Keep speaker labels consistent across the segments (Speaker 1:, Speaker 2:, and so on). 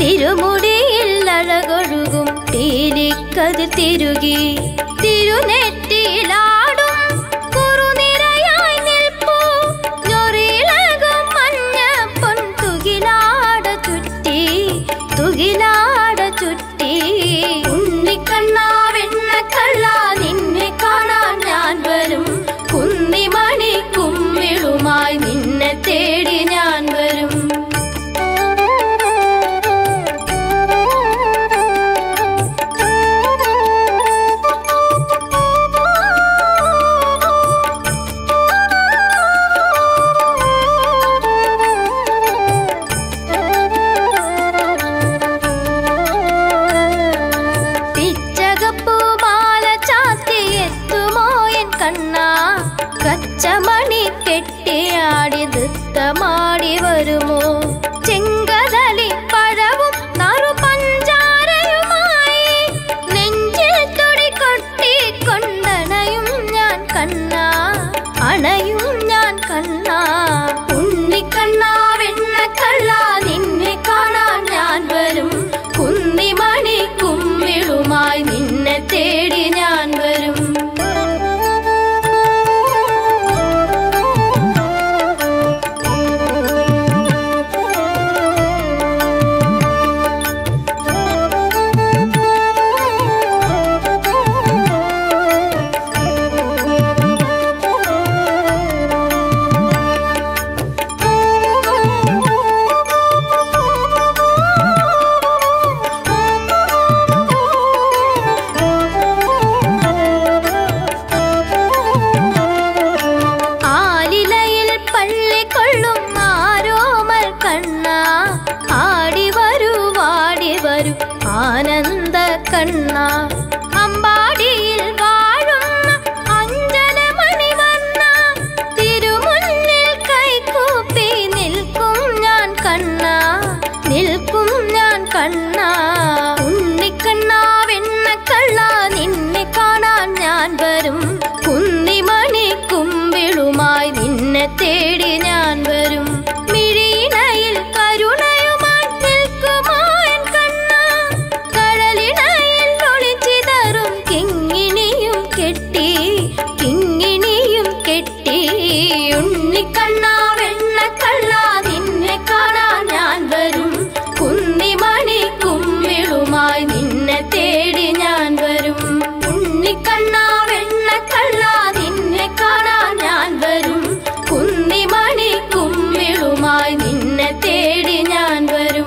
Speaker 1: തിരുമുടിയിൽ അഴകൊഴുകും തീലിക്കതിർ തിരുകി തിരുനെറ്റിയിലാടും കുറുനിരയായി നിൽപ്പൂ ഞൊറിയിളകും മഞ്ഞ പൊൻ തുകിലാട ചുറ്റി തുകിലാട ചുറ്റി ഉണ്ണിക്കണ്ണാ വെണ്ണക്കള്ള നിന്നെ കാണാൻ ഞാൻ വരും കുന്നിമണി കുമ്മിളുമായി നിന്നെ തേടി ഞാൻ വരും പിച്ചകപ്പൂ മാല ചാത്തി എത്തുമോ എൻ കണ്ണ കച്ചമണി കെട്ടിയാടി നൃത്തമാടി വരുമോ ചെങ്കതളി പഴവും നറു പഞ്ചാരയുമായി നെഞ്ചിൽ തുടി കൊട്ടി കൊണ്ടണയും ഞാൻ കണ്ണ അണയും ഞാൻ കണ്ണ ഉണ്ണിക്കണ്ണ വെണ്ണക്കള്ള നിന്നെ കാണാൻ ഞാൻ വരും കുന്നിമണി കുമ്മിളുമായി നിന്നെ തേടി ഞാൻ വരും ആലിലയിൽ പള്ളിക്കൊള്ളും ആരോമൽ കണ്ണ ആടി വരൂ വാടി വരൂ ആനന്ദ കണ്ണ അമ്പാടിയിൽ വാഴുന്ന അഞ്ജനമണി വന്ന തിരുമുന്നിൽ കൈകൂപ്പി നിൽക്കും ഞാൻ കണ്ണ നിൽക്കും ഞാൻ കണ്ണ ഉണ്ണിക്കണ്ണ വെണ്ണക്കള്ള നിന്നെ കാണാൻ ഞാൻ വരും കുന്നിമണി കുമ്പിളുമായി നിന്നെ തേടി ഞാൻ വരും മിഴിയിണയിൽ കരുണയുമായി നിൽക്കുമോ എൻ കണ്ണ കടലിണയിൽ ഒളിച്ചിതറും കിങ്ങിണിയും കെട്ടി കിങ്ങിണിയും കെട്ടി ഉണ്ണിക്കണ്ണ വെണ്ണക്കള്ള നിന്നെ കാണാൻ ഞാൻ വരും കുന്നിമണി കുമ്മിളുമായി നിന്നെ തേടി ഞാൻ വരും ഉണ്ണിക്കണ്ണ വെണ്ണക്കള്ള നിന്നെ കാണാൻ ഞാൻ വരും കുന്നിമണി കുമ്മിളുമായി നിന്നെ തേടി ഞാൻ വരും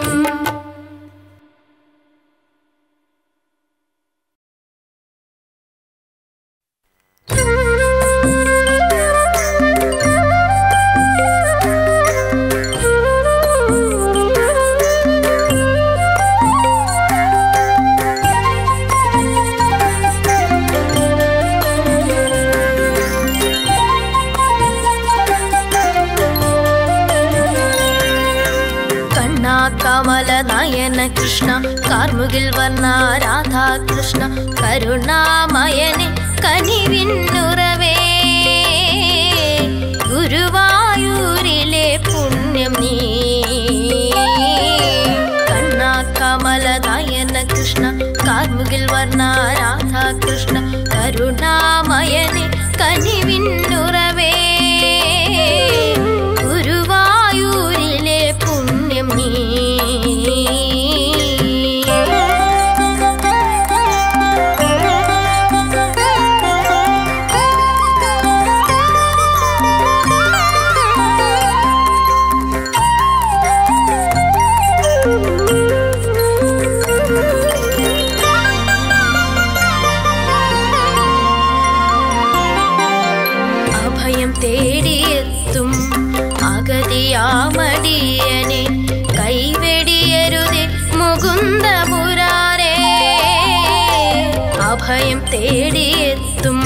Speaker 1: കണ്ണാ കമല നയന കൃഷ്ണ കാർമുകിൽ വർണ്ണ രാധാകൃഷ്ണ കരുണാമയനെ കനിവിന്നുറവേ ഗുരുവായൂരിലെ പുണ്യം നീ കണ്ണാ കമല നയന കൃഷ്ണ കാർമുകിൽ വർണ്ണ രാധാകൃഷ്ണ കരുണാമയനെ കനിവിന്നുറവേ ഗുരുവായൂരിലെ പുണ്യം നീ അഭയം തേടിയെത്തും അഗതിയാമടിയനെ കൈവെടിയരുതേ മുകുന്ദ മുരാരേ അഭയം തേടിയെത്തും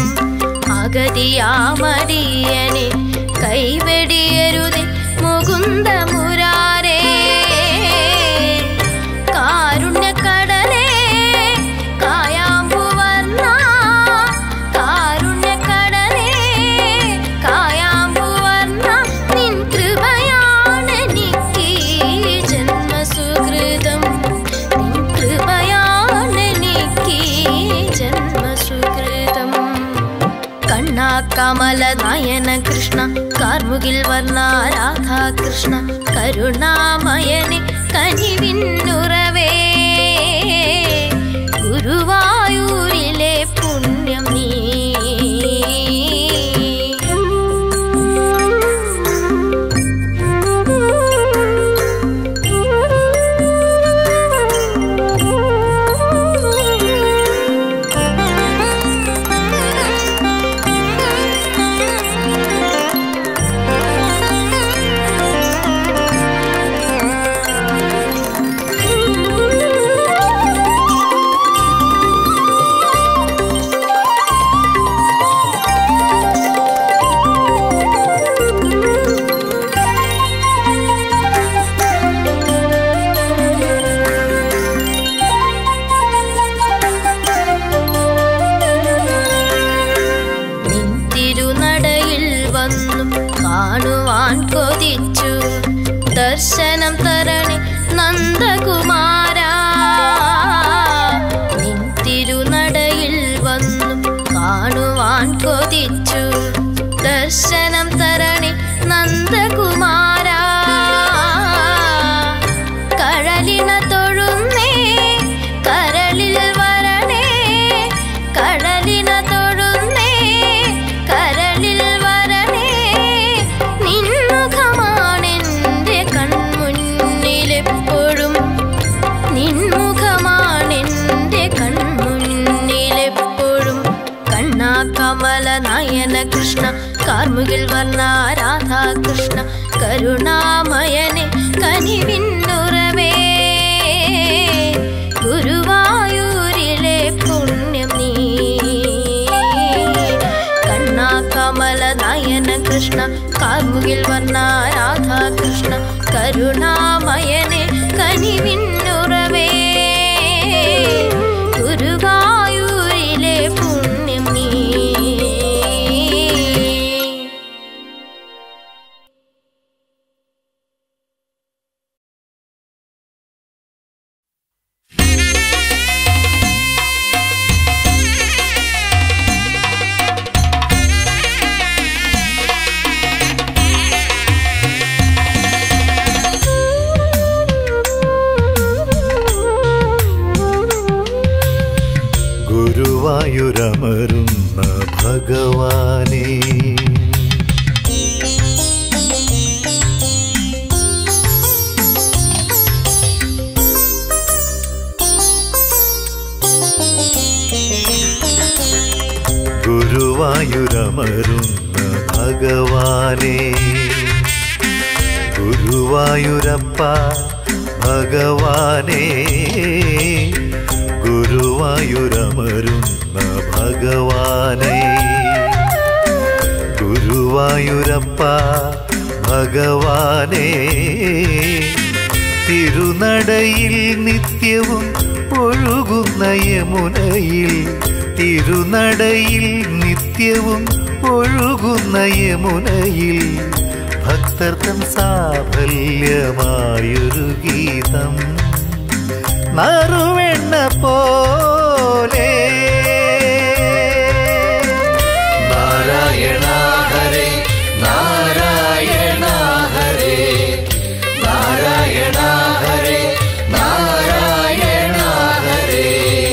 Speaker 1: അഗതിയാമടിയനെ കൈവെടിയരുതേ മുകുന്ദ മുരാരേ കാരുണ്യക്കടലേ കായാമ്പുവർണ്ണ കാരുണ്യക്കടലേ കായാമ്പുവർണ്ണ നിൻ കൃപയാണെനിക്ക് ജന്മസുകൃതം കമല നയന കൃഷ്ണ കാർമുകിൽ വർണ്ണ രാധാകൃഷ്ണ കരുണാമയനെ കനിവിന്നുറവേ ഗുരുവായൂരിലെ പുണ്യം നീ നിൻ തിരുനടയിൽ വന്നു കാണുവാൻ കൊതിച്ചു ദർശനം തരണേ നന്ദകുമാര നിൻ തിരുനടയിൽ വന്നു കാണുവാൻ കൊതിച്ചു ദർശനം തരണേ നന്ദകുമാര കഴലിന തൊഴുന്നേ കരളിൽ വരണേ കടലിന തൊഴുന്നേ കരളിൽ വരണേ നിൻമുഖമാണെൻ്റെ കൺമുന്നിലെപ്പോഴും നിൻമുഖമാണെൻ്റെ കൺമുന്നിലെപ്പോഴും കണ്ണാ കമല നയന കൃഷ്ണ കാർമുകിൽ വർണ്ണ രാധാകൃഷ്ണ കരുണാമയനെ കനിവിന്നുറവേ ഗുരുവായൂരിലെ പുണ്യം നീ കണ്ണാ കമല നയന കൃഷ്ണ കാർമുകിൽ വർണ്ണ രാധാകൃഷ്ണ കരുണാമയനെ കനിവിന്നുറവേ ഗുരുവായൂരിലെ പുണ്യം നീ
Speaker 2: ഗുരുവായൂരമരുന്ന ഭഗവാനേ ഗുരുവായൂരമരുന്ന ഭഗവാനേ ഗുരുവായൂരപ്പ ഭഗവാനേ ഗുരുവായൂരമരുന്ന ഭഗവാനേ ഗുരുവായൂരപ്പ ഭഗവാനേ തിരുനടയിൽ നിത്യവും ഒഴുകുന്ന യമുനയിൽ തിരുനടയിൽ നിത്യവും ഒഴുകുന്ന യമുനയിൽ ഭക്തർ തൻ സാഫല്യമായൊരു ഗീതം നറുവെണ്ണ പോലെ നാരായണ ഹരേ നാരായണ ഹരേ നാരായണ ഹരേ നാരായണ ഹരേ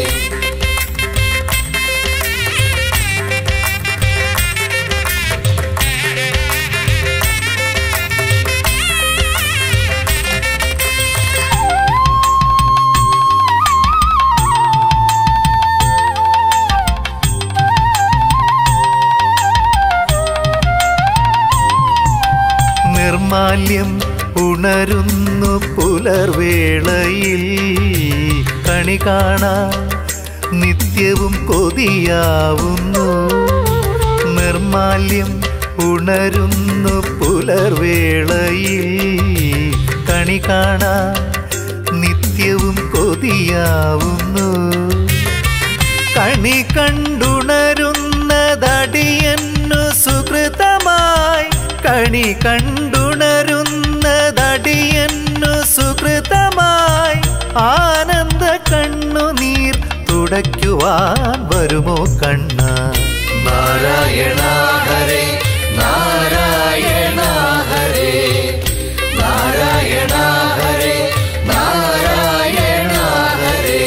Speaker 2: നിർമാല്യം ഉണരുന്നു പുലർവേളയിൽ കണി കാണാൻ നിത്യവും കൊതിയാവുന്നു നിർമാല്യം ഉണരുന്നു പുലർവേളയിൽ കണി കാണാൻ നിത്യവും കൊതിയാവുന്നു കണി കണ്ടുണരുന്നതടിയന്നു സുഹൃതമായി കണി കണ്ടുണരുന്നതടിയന്നു സുഹൃതമായി ആനന്ദ കണ്ണുനീർ തുടയ്ക്കുവാൻ വരുമോ കണ്ണ നാരായണ നാരായണ ഹരേ നാരായണ ഹരേ നാരായണ ഹരേ നാരായണ ഹരേ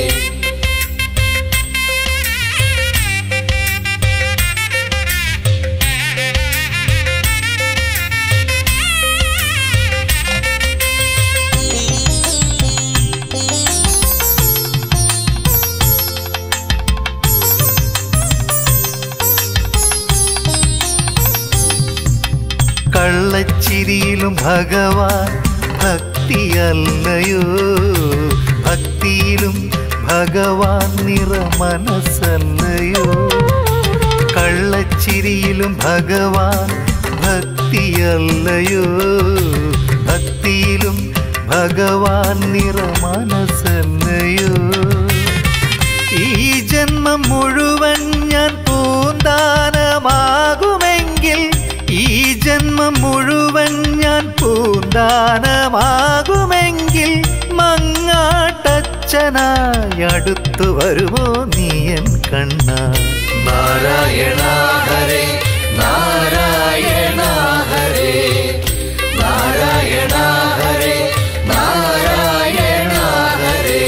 Speaker 2: കള്ളച്ചിരിയിലും ഭഗവാൻ ഭക്തിയല്ലയോ ഭക്തിയിലും ഭഗവാൻ നിറ മനസ്സല്ലയോ കള്ളച്ചിരിയിലും ഭഗവാൻ ഭക്തിയല്ലയോ ഭക്തിയിലും ഭഗവാൻ നിറ മനസ്സല്ലയോ ഈ ജന്മം മുഴുവൻ ഞാൻ പൂന്താനമാകുമെങ്കിൽ ഈ ജന്മം മുഴുവൻ ഞാൻ പൂന്താനമാകുമെങ്കിൽ മങ്ങാട്ടച്ഛനായി അടുത്തു വരുമോ നീയൻ കണ്ണ നാരായണ ഹരേ നാരായണ ഹരേ നാരായണ ഹരേ നാരായണ ഹരേ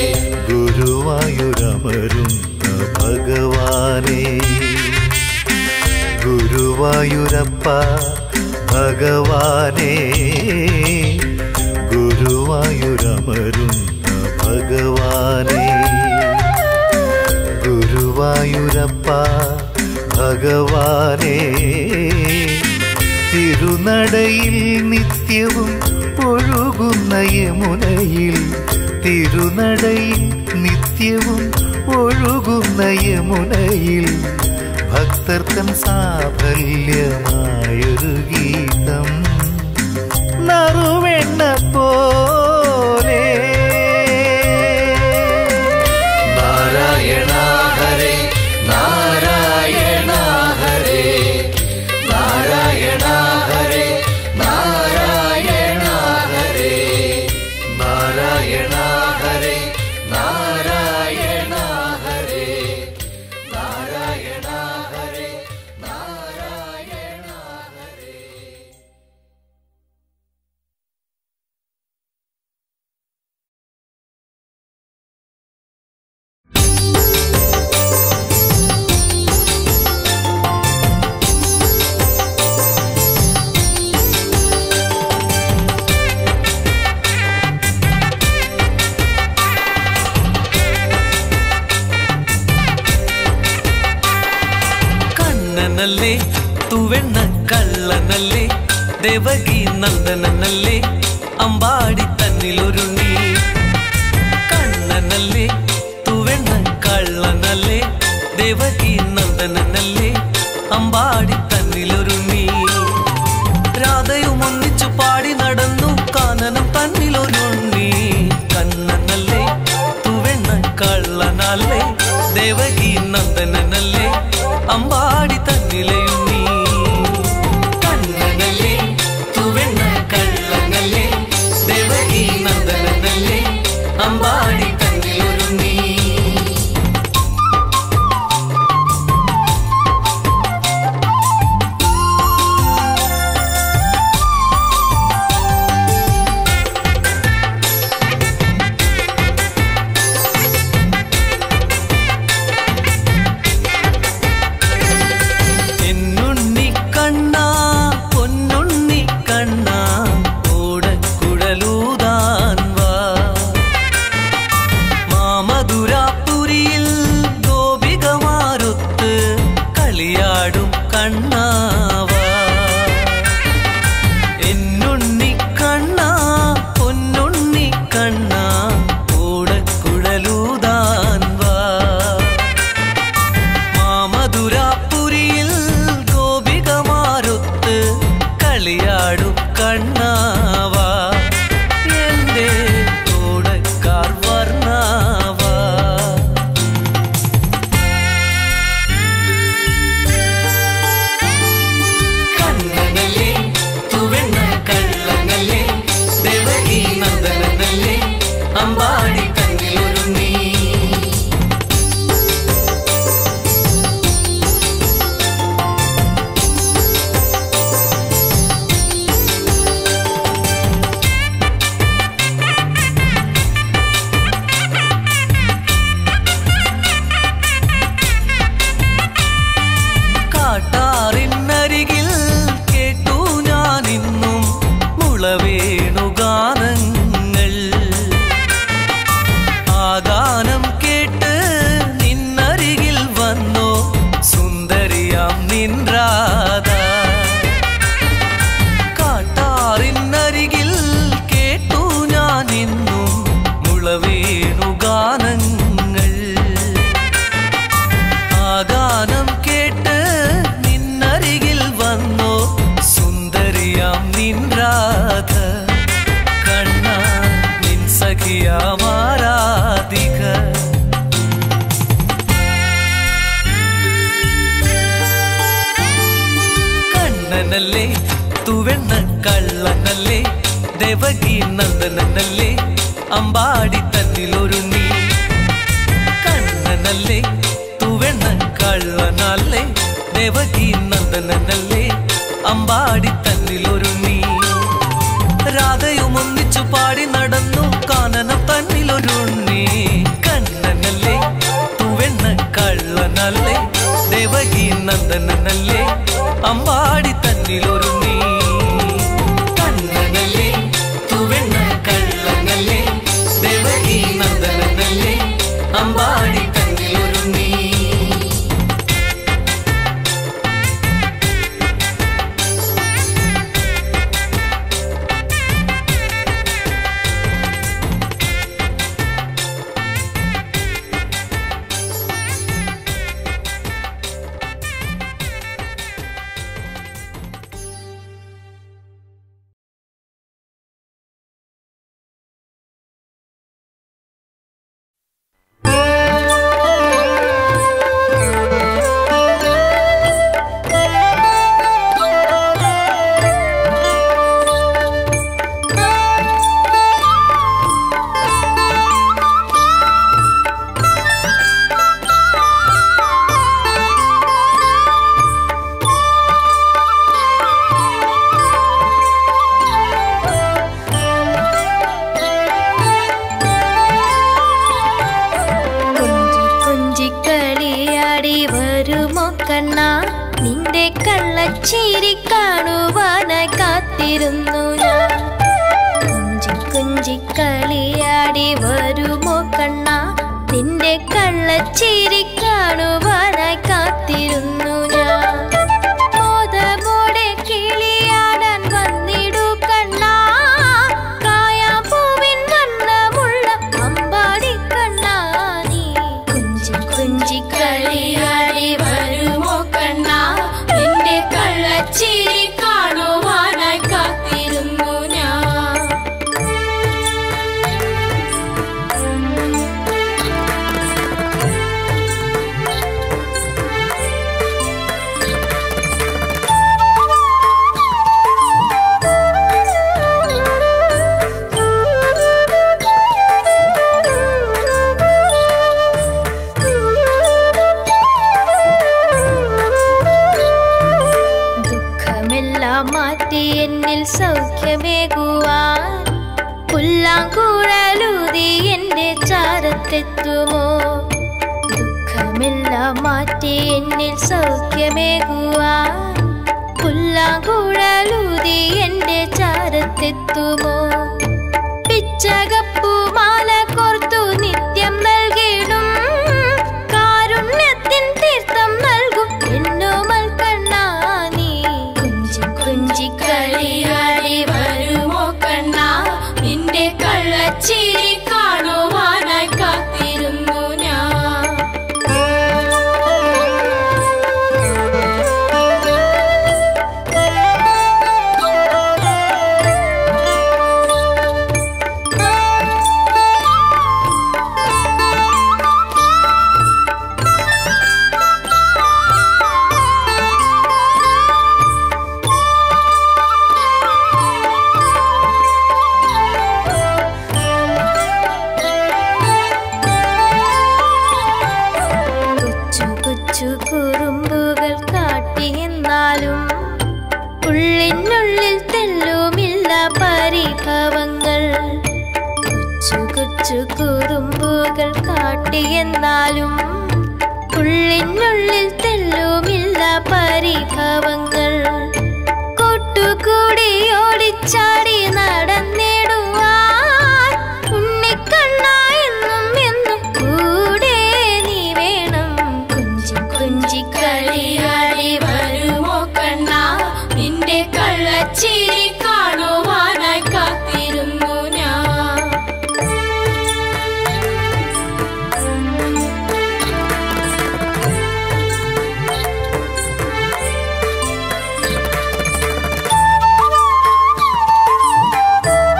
Speaker 2: ഗുരുവായൂരമരുന്ന ഭഗവാനേ ഗുരുവായൂരപ്പ ഭഗവാനേ ഗുരുവായൂരമരുന്ന ഭഗവാനേ ഗുരുവായൂരപ്പ ഭഗവാനേ തിരുനടയിൽ നിത്യവും ഒഴുകുന്ന യമുനയിൽ തിരുനടയിൽ നിത്യവും ഒഴുകുന്ന യമുനയിൽ ഭക്തർക്കൻ സാഫല്യമായൊരു ഗീതം നറുവെണ്ണ പോലെ നാരായണ ഹരേ നാരായണ ഹരേ നാരായണ ഹരേ നാരായണ ഹരേ നാരായണ ഹരേ നാരായണ ഹരേ നാരായണ ഹരേ നാരായണ ഹരേ
Speaker 3: ಕಣ್ಣನಲ್ಲೇ ತುವೆಣ್ಣ കള്ളനല്ലേ ദേവകി നന്ദനല്ലേ അമ്പാടി തന്നിലൊരുണ്ണി കണ്ണനല്ലേ തുവെണ്ണ കള്ളനല്ലേ ദേവകി നന്ദനല്ലേ അമ്പാടി തന്നിലൊരുണ്ണി രാധയും ഒന്നിച്ചു പാടി നടന്നു കാനനം തന്നിലൊരുണ്ണി കണ്ണനല്ലേ തുവെണ്ണ കള്ളനല്ലേ ദേവകി നന്ദനല്ലേ അമ്പാടി തന്നിലയുണ്ണി കണ്ണനല്ലേ തുവെണ്ണ കള്ളനല്ലേ ദേവകി നന്ദനല്ലേ അമ്പാടി തന്നിലൊരുണ്ണി മറിയാമാരാധിക കണ്ണനല്ലേ തുവെണ്ണ കള്ളനല്ലേ ദേവകി നന്ദനല്ലേ അമ്പാടി തന്നിലൊരുണ്ണി കണ്ണനല്ലേ തുവെണ്ണ കള്ളനല്ലേ ദേവകി നന്ദനല്ലേ അമ്പാടി തന്നിലൊരുണ്ണി രാധയും ഒന്നിച്ചു പാടി നടന്നു കാനനം തന്നിലൊരുണ്ണി കണ്ണനല്ലേ തുവെണ്ണ കള്ളനല്ലേ ദേവകി നന്ദനല്ലേ അമ്പാടി തന്നിലൊരുണ്ണി കണ്ണനല്ലേ തുവെണ്ണ കള്ളനല്ലേ ദേവകി നന്ദനല്ലേ അമ്പാടി തന്നിലൊരുണ്ണി
Speaker 1: കൊഞ്ചി കൊഞ്ചി കളിയാടി വരുമോ കണ്ണ നിന്റെ കള്ളച്ചീരി കാണുവാനായി കാത്തിരുന്നു ഞാൻ കൊഞ്ചി കൊഞ്ചി കളിയാടി വരുമോ കണ്ണ നിന്റെ കള്ളച്ചീരി കാണുവാനായി കാത്തിരുന്നു ഞാൻ മോദമോടെ കിളിയാടാൻ വന്നിടു കണ്ണാ കായാപ്പൂവിൻ വണ്ണമുള്ള അമ്പാടി കണ്ണാ നീ കുഞ്ചി കുഞ്ചി കളിയാടി വരുമോ കണ്ണാ നിന്റെ കള്ളച്ചിരി കാണുവാനായി കാത്തിരുന്നു ഞാൻ ദുഃഖമെല്ലാം മാറ്റി എന്നിൽ സൗഖ്യമേകുവാൻ പുല്ലാങ്കൂഴലൂതി എന്റെ ചാരത്തെത്തുമോ ദുഃഖമെല്ലാം മാറ്റി എന്നിൽ സൗഖ്യമേകുവാൻ പുല്ലാങ്കൂഴലൂതി എന്റെ ചാരത്തെത്തുമോ പിച്ചകപ്പൂമാല കോർത്തു നിത്യം നൽകിടും കാരുണ്യത്തിൻ തീർത്ഥം നൽകും എന്നോമൽ കണ്ണാ നീ കുഞ്ചി കുഞ്ചി കളിയാടി വരുമോ കണ്ണാ നിന്റെ കള്ളച്ചിരി കാണുവാനായി കാത്തിരുന്നു ഞാൻ കൊച്ചു കൊച്ചു കുറുമ്പുകൾ കാട്ടി എന്നാലും ഉള്ളിനുള്ളിൽ തെല്ലുമില്ല പരിഭവങ്ങൾ കൊച്ചു കൊച്ചു കുറുമ്പുകൾ കാട്ടി എന്നാലും ഉള്ളിനുള്ളിൽ തെല്ലുമില്ല പരിഭവങ്ങൾ കൂട്ടുകൂടി ഓടിച്ചാടി നടന്നിടുവാൻ ഉണ്ണിക്കണ്ണ എന്നും എന്നും കൂടെ നീ വേണം കുഞ്ചി കുഞ്ചി കളിയാടി വരുമോ കണ്ണ നിന്റെ കള്ളച്ചിരി കാണുവാനായി കാത്തിരുന്നു ഞാൻ
Speaker 2: ും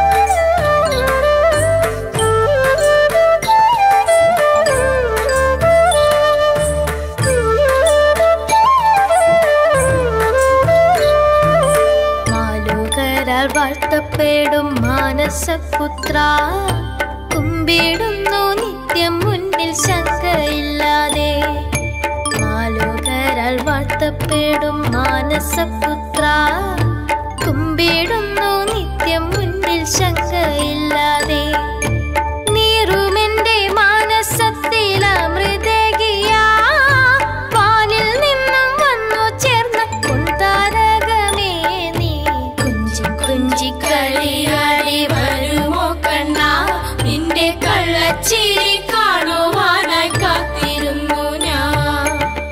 Speaker 1: വാഴ്ത്തപ്പെടും മാനസപുത്ര കുമ്പിടുന്നു നിത്യം മുന്നിൽ ശങ്കയില്ലാതെ മാലോകരാൽ വാഴ്ത്തപ്പെടും മാനസപുത്ര കുമ്പിടുന്നു നിത്യം മുന്നിൽ ശങ്കയില്ലാതെ നീറുമെന്റെ മാനസത്തിൽ അമൃതകിയാ വാനിൽ നിന്നും വന്നു ചേർന്ന പൊൻതാരകമേ നീ കുഞ്ചി കുഞ്ചി കളിയാടി വരുമോ കണ്ണാ നിന്റെ കള്ളച്ചിരി കാണുവാനായി കാത്തിരുന്നു ഞാൻ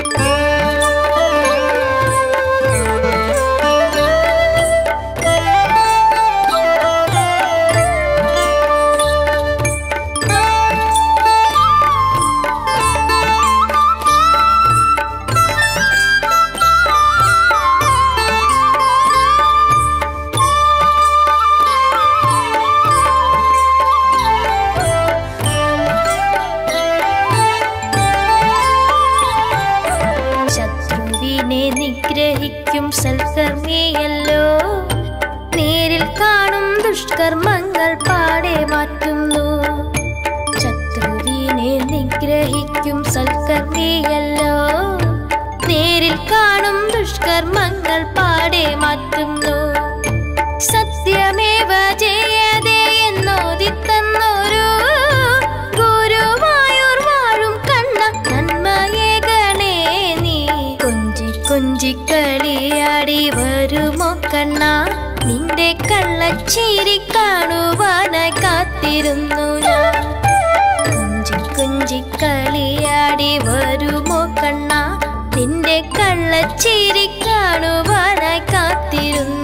Speaker 1: ശത്രുവിനെ നിഗ്രഹിക്കും സൽക്കർമ്മിയല്ലോ നേരിൽ കാണും ദുഷ്കർമ്മങ്ങൾ പാടെ മാറ്റുന്നു ശത്രുവിനെ നിഗ്രഹിക്കും സൽക്കർമ്മിയല്ലോ നേരിൽ കാണും ദുഷ്കർമ്മങ്ങൾ പാടെ മാറ്റുന്നു സത്യമേവ ജയതേ എന്നോദിത്തന്നൊരു ഗുരുവായൂർ വാഴും കണ്ണ നന്മയേകണേ നീ കൊഞ്ചി കൊഞ്ചി കളിയാടി വരുമോ കണ്ണ നിന്റെ കള്ളച്ചിരി കാണുവാനായി കാത്തിരുന്നു ഞാൻ കുഞ്ചി കുഞ്ചി കളിയാടി വരുമോ കണ്ണ നിന്റെ കള്ളച്ചിരി കാണുവാനായി കാത്തിരുന്നു